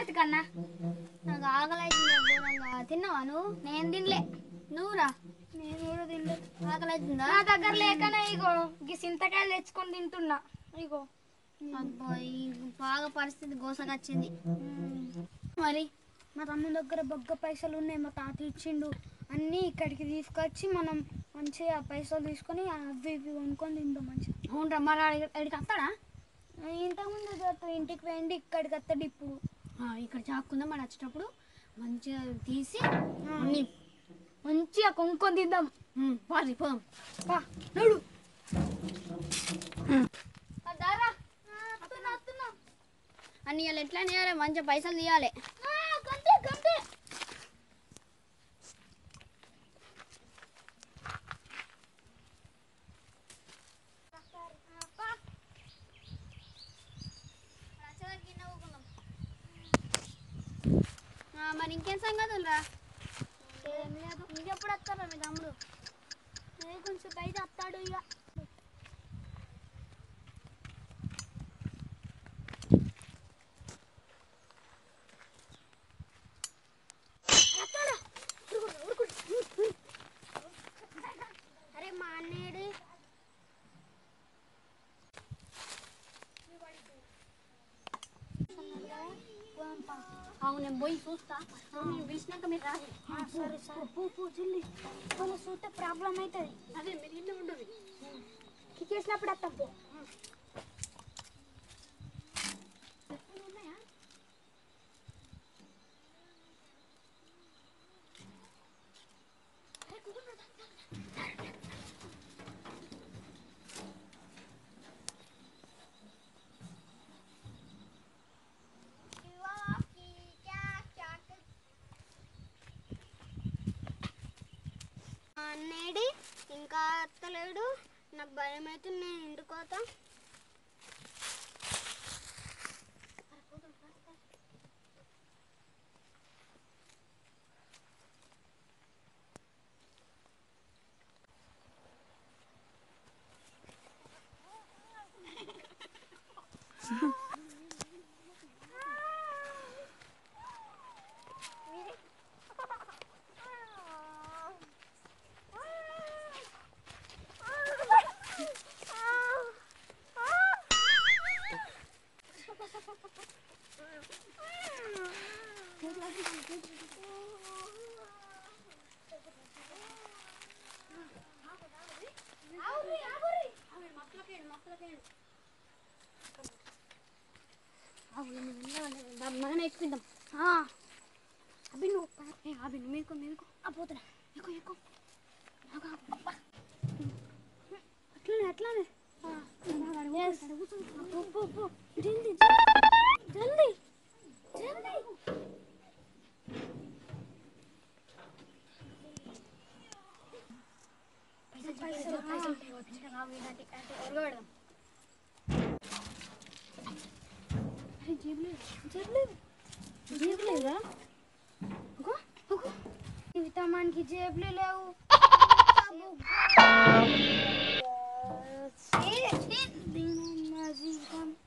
బతుకన్నా నాకు ఆకలి అవుతుంది ఘోరంగా తిన్నావా నువ్వు నేను తినలే నువ్వురా నేను కూడా తినలే ఆకలి అవుతుందా నా దగ్గర లేకనే ఇగో ఈ చింతకాయలు తెచ్చుకొని తింటున్నా ఇగో అబ్బా ఈ బాగా పరిస్థితి గోసగా వచ్చింది మరి మా తమ్ముని దగ్గర బొగ్గ పైసలు ఉన్నాయి మా తాత ఇచ్చిండు అన్నీ ఇక్కడికి తీసుకొచ్చి మనం మంచిగా పైసలు తీసుకొని అవి ఇవి కొనుక్కొని తింటాం మంచిగా అవునరా మరి ఎక్కడికి వస్తాడా ఇంతకుముందు అటు ఇంటికి పోయింది ఇక్కడికి వస్తాడు ఇప్పుడు ఇక్కడ చాక్కుందాం మరి వచ్చేటప్పుడు మంచిగా తీసి అన్ని మంచిగా కొనుక్కొని తిందాం పారి పోదాం పా నడు అని ఇవాళ ఎట్లా తీయాలి మంచిగా పైసలు తీయాలి గంతే గంతే మరి ఇంకేం సంగతులు రా ఏం లేదు ఇంకెప్పుడు వస్తారా మీ తమ్ముడు ఏ కొంచెం అయితే వస్తాడు ఇక అరే మా అన్నయ్యడు అవును నేను పోయి చూస్తా నేను పిలిచినాక మీరు రాదు సరే సరే పో పో జల్లి వాళ్ళు చూస్తే ప్రాబ్లం అవుతుంది అదే మీరు ఇల్లు ఉండదు చేసినప్పుడు వస్తాం పో అన్నేడి ఇంకా అత్తలేడు నాకు భయం అయితే నేను ఇంటికి పోతా మనం ఎక్కుందాం అవి నువ్వు అవి నువ్వు మేలుకో మేలుకో ఆ పోతున్నా ఎక్కువ ఎక్కువ అట్లానే అట్లానే జల్దీ జల్దీ జల్దీ పైసలు పైసలు పైసలు జీవితమానికి జేబులు లేవు దీనమ్మ జీవితం